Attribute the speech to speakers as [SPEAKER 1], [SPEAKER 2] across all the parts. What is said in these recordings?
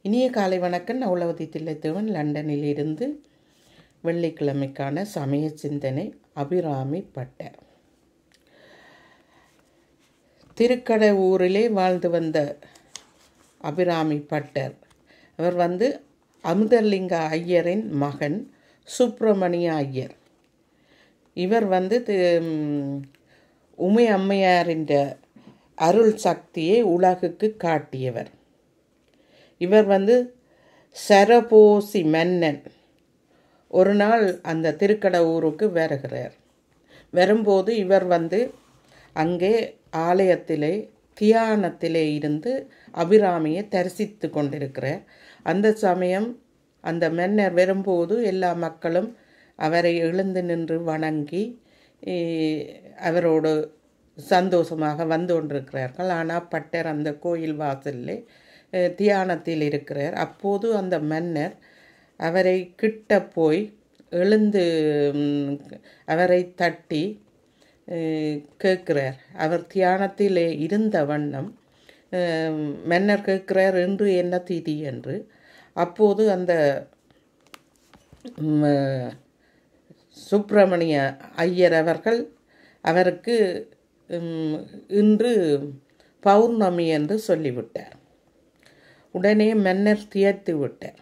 [SPEAKER 1] இனிய காலை வணக்கம் நவுலவதி தில்லைத்தேவன் லண்டனில் இருந்து வெள்ளிக்கிழமைக்கான சமய சிந்தனை அபிராமி பட்டர் திருக்கடை ஊரிலே வாழ்ந்து வந்த அபிராமி பட்டர் அவர் வந்து அமுதலிங்க ஐயரின் மகன் சுப்பிரமணிய ஐயர் இவர் வந்து தி- ம், உமை அம்மையாரின் அருள் சக்தியை உலகுக்கு காட்டியவர் இவர் வந்து சரபோசி மன்னன் ஒரு நாள் அந்த திருக்கடவுருக்கு வருகிறார் வரும்போது இவர் வந்து அங்கே ஆலயத்திலே தியானத்திலே இருந்து அபிராமியை தரிசித்து கொண்டிருக்கிறார் அந்த சமயம் அந்த மன்னர் வரும்போது எல்லா மக்களும் அவரை எழுந்து நின்று வணங்கி ஏ, அவரோடு சந்தோஷமாக வந்து கொண்டிருக்கிறார்கள் ஆனால் பட்டர் அந்த கோயில் வாசலில் அஹ், தியானத்தில் இருக்கிறார் அப்போது அந்த மன்னர் அவரை கிட்ட போய் எழுந்து ம், அவரை தட்டி அஹ், கேட்கிறார் அவர் தியானத்திலே இருந்த வண்ணம் அஹ், மன்னர் கேட்கிறார் என்று என்ன திதி என்று அப்போது அந்த ம், சுப்பிரமணிய ஐயர் அவர்கள் அவருக்கு ம், இன்று பௌர்ணமி என்று சொல்லிவிட்டார் உடனே மன்னர் தியத்து விட்டார்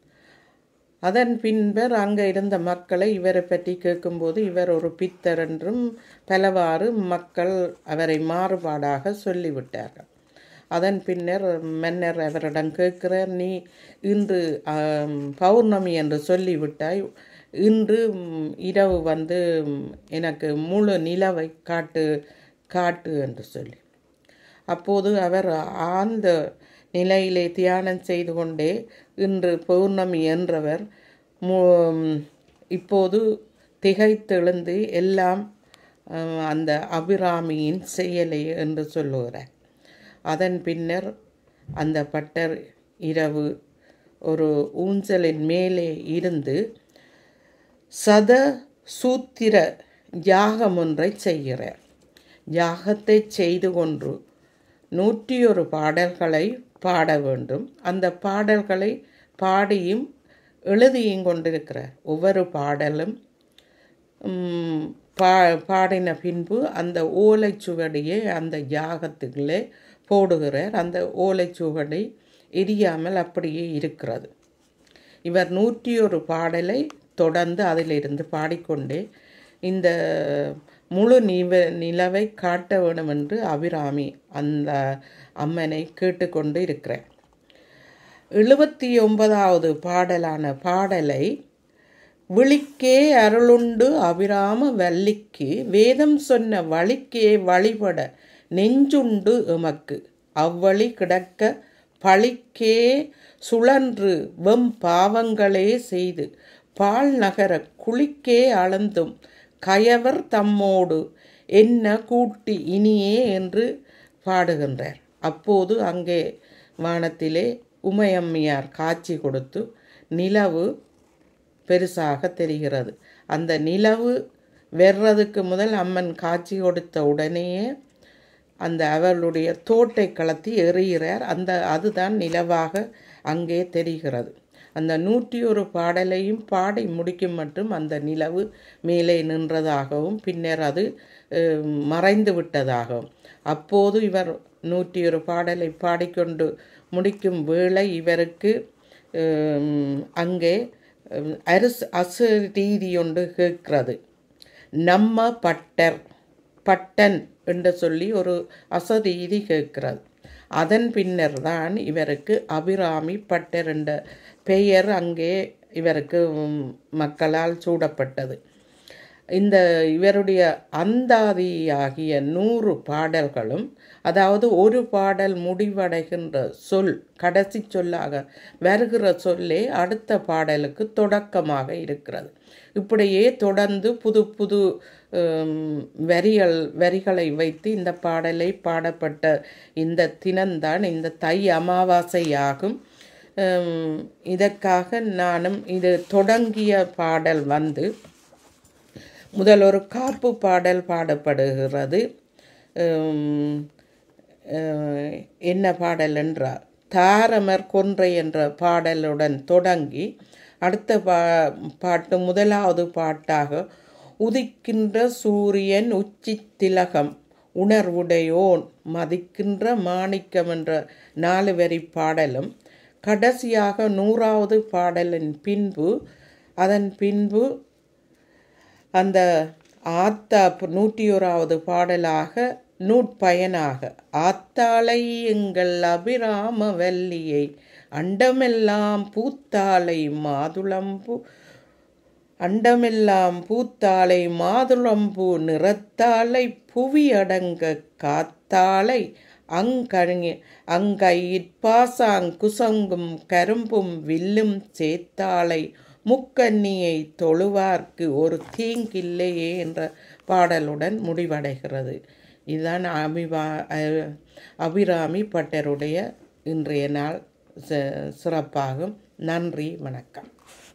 [SPEAKER 1] அதன் பின்பர் அங்கே இருந்த மக்களை இவரை பற்றி கேட்கும்போது இவர் ஒரு பித்தர் என்றும் பலவாறு மக்கள் அவரை மாறுபாடாக சொல்லிவிட்டார்கள் அதன் பின்னர் மன்னர் அவரிடம் கேட்கிறார் நீ இன்று ஆம், பௌர்ணமி என்று சொல்லிவிட்டாய் இன்று ம், இரவு வந்து ம், எனக்கு முழு நிலவை காட்டு காட்டு என்று சொல்லி அப்போது அவர் ஆழ்ந்த நிலையிலே தியானம் செய்து கொண்டே இன்று பௌர்ணமி என்றவர் மு- இப்போது திகைத்தெழுந்து எல்லாம் அஹ், அந்த அபிராமியின் செயலை என்று சொல்லுகிறார் அதன் பின்னர் அந்த பட்டர் இரவு ஒரு ஊஞ்சலின் மேலே இருந்து சத சூத்திர யாகம் ஒன்றை செய்கிறார் யாகத்தை செய்து கொண்டு நூற்றி ஒரு பாடல்களை பாட வேண்டும் அந்த பாடல்களை பாடியும் எழுதியும் கொண்டிருக்கிறார் ஒவ்வொரு பாடலும் ம், பா பாடின பின்பு அந்த ஓலைச்சுவடியை அந்த யாகத்துக்குள்ளே போடுகிறார் அந்த ஓலைச்சுவடி எரியாமல் அப்படியே இருக்கிறது இவர் நூற்றி ஒரு பாடலை தொடர்ந்து அதிலிருந்து பாடிக்கொண்டே இந்த முழு நிவ நிலவை காட்ட வேண்டும் என்று அபிராமி அந்த அம்மனை கேட்டுக்கொண்டு இருக்கிறார் எழுபத்தி ஒன்பதாவது பாடலான பாடலை விழிக்கே அருளுண்டு அபிராம வல்லிக்கு வேதம் சொன்ன வழிக்கே வழிபட நெஞ்சுண்டு எமக்கு அவ்வழி கிடக்க பழிக்கே சுழன்று வெம் பாவங்களே செய்து பால் நகர குளிக்கே அளந்தும் கயவர் தம்மோடு என்ன கூட்டி இனியே என்று பாடுகின்றார் அப்போது அங்கே வானத்திலே உமையம்மையார் காட்சி கொடுத்து நிலவு பெருசாக தெரிகிறது அந்த நிலவு வெர்றதுக்கு முதல் அம்மன் காட்சி கொடுத்த உடனேயே அந்த அவளுடைய தோட்டை கலத்தி எறிகிறார் அந்த அதுதான் நிலவாக அங்கே தெரிகிறது அந்த நூற்றி ஒரு பாடலையும் பாடி முடிக்கும் மட்டும் அந்த நிலவு மேலே நின்றதாகவும் பின்னர் அது அஹ், மறைந்து விட்டதாகவும் அப்போது இவர் நூற்றி ஒரு பாடலை பாடிக்கொண்டு முடிக்கும் வேளை இவருக்கு அஹ், அங்கே அஹ், அரசு அசரீதி ஒன்று கேட்கிறது நம்ம பட்டர் பட்டன் என்று சொல்லி ஒரு அசரீதி கேட்கிறது அதன் பின்னர் தான் இவருக்கு அபிராமி பட்டர் என்ற பெயர் அங்கே இவருக்கு ம், மக்களால் சூடப்பட்டது இந்த இவருடைய அந்தாதியாகிய நூறு பாடல்களும் அதாவது ஒரு பாடல் முடிவடைகின்ற சொல் கடைசி சொல்லாக வருகிற சொல்லே அடுத்த பாடலுக்கு தொடக்கமாக இருக்கிறது இப்படியே தொடர்ந்து புது புது ஹம், வரிகள் வரிகளை வைத்து இந்த பாடலை பாடப்பட்ட இந்த தினம்தான் இந்த தை அமாவாசையாகும் ஹம், இதற்காக நானும் இது தொடங்கிய பாடல் வந்து முதல் ஒரு காப்பு பாடல் பாடப்படுகிறது உம், அஹ், என்ன பாடல் என்றால் தாரமர் கொன்றை என்ற பாடலுடன் தொடங்கி அடுத்த பா பாட்டு முதலாவது பாட்டாக உதிக்கின்ற சூரியன் உச்சி திலகம் உணர்வுடையோன் மதிக்கின்ற மாணிக்கம் என்ற நாலு வரி பாடலும் கடைசியாக நூறாவது பாடலின் பின்பு அதன் பின்பு அந்த ஆத்தா நூற்றி ஓராவது பாடலாக நூற்பயனாக ஆத்தாளை எங்கள் அபிராம வல்லியை அண்டமெல்லாம் பூத்தாளை மாதுளம்பூ அண்டமெல்லாம் பூத்தாளை மாதுளம்பூ நிறத்தாளை புவி அடங்க காத்தாளை அங்கழி அங்கையிற்பாசாங் குசங்கும் கரும்பும் வில்லும் சேத்தாளை முக்கன்னியை தொழுவார்க்கு ஒரு தீங்கில்லையே என்ற பாடலுடன் முடிவடைகிறது இதுதான் அபிவா அ- அபிராமி பட்டருடைய இன்றைய நாள் சி- சிறப்பாகும் நன்றி வணக்கம்